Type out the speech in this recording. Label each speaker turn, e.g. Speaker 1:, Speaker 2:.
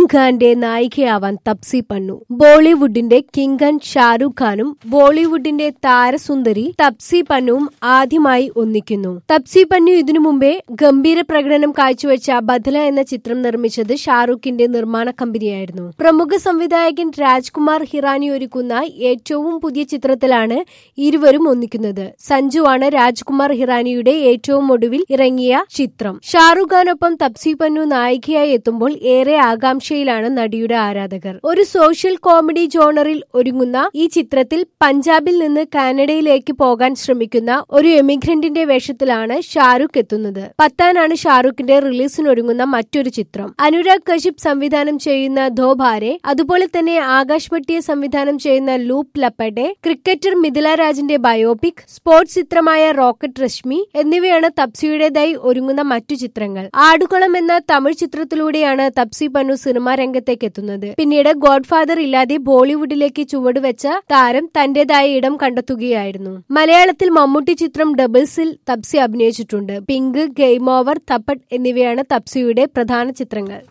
Speaker 1: ഖാന്റെ നായികയാവാൻ തപ്സി പന്നു ബോളിവുഡിന്റെ കിങ്കൻ ഷാരൂഖ് ഖാനും ബോളിവുഡിന്റെ താരസുന്ദരി തപ്സി പന്നുവും ആദ്യമായി ഒന്നിക്കുന്നു തപ്സി പന്നു ഇതിനു മുമ്പേ ഗംഭീര പ്രകടനം കാഴ്ചവെച്ച ബദല എന്ന ചിത്രം നിർമ്മിച്ചത് ഷാറൂഖിന്റെ നിർമ്മാണ കമ്പനിയായിരുന്നു പ്രമുഖ സംവിധായകൻ രാജ്കുമാർ ഹിറാനി ഒരുക്കുന്ന ഏറ്റവും പുതിയ ചിത്രത്തിലാണ് ഇരുവരും ഒന്നിക്കുന്നത് സഞ്ജുവാണ് രാജ്കുമാർ ഹിറാനിയുടെ ഏറ്റവും ഒടുവിൽ ഇറങ്ങിയ ചിത്രം ഷാറൂഖ് ഖാനൊപ്പം തപ്സി പന്നു നായികയായി എത്തുമ്പോൾ ഏറെ ആകാംക്ഷയിലാണ് നടിയുടെ ആരാധകർ ഒരു സോഷ്യൽ കോമഡി ജോണറിൽ ഒരുങ്ങുന്ന ഈ ചിത്രത്തിൽ പഞ്ചാബിൽ നിന്ന് കാനഡയിലേക്ക് പോകാൻ ശ്രമിക്കുന്ന ഒരു എമിഗ്രന്റിന്റെ വേഷത്തിലാണ് ഷാരൂഖ് എത്തുന്നത് പത്താനാണ് ഷാരൂഖിന്റെ റിലീസിനൊരുങ്ങുന്ന മറ്റൊരു ചിത്രം അനുരാഗ് കശ്യപ് സംവിധാനം ചെയ്യുന്ന ധോഭാരെ അതുപോലെ തന്നെ ആകാശ് ഭട്ടിയെ സംവിധാനം ചെയ്യുന്ന ലൂപ്പ് ലപ്പട്ടെ ക്രിക്കറ്റർ മിഥില രാജിന്റെ ബയോപിക് സ്പോർട്സ് ചിത്രമായ റോക്കറ്റ് രശ്മി എന്നിവയാണ് തപ്സിയുടേതായി ഒരുങ്ങുന്ന മറ്റു ചിത്രങ്ങൾ ആടുകുളം എന്ന തമിഴ് ചിത്രത്തിലൂടെയാണ് തപ്സി പന്നു സിനിമാ രംഗത്തേക്ക് എത്തുന്നത് പിന്നീട് ഗോഡ്ഫാദർ ഇല്ലാതെ ബോളിവുഡിലേക്ക് ചുവടുവെച്ച താരം തന്റേതായ ഇടം കണ്ടെത്തുകയായിരുന്നു മലയാളത്തിൽ മമ്മൂട്ടി ചിത്രം ഡബിൾസിൽ തപ്സി അഭിനയിച്ചിട്ടുണ്ട് പിങ്ക് ഗെയിം ഓവർ തപ്പട്ട് എന്നിവയാണ് തപ്സിയുടെ പ്രധാന ചിത്രങ്ങൾ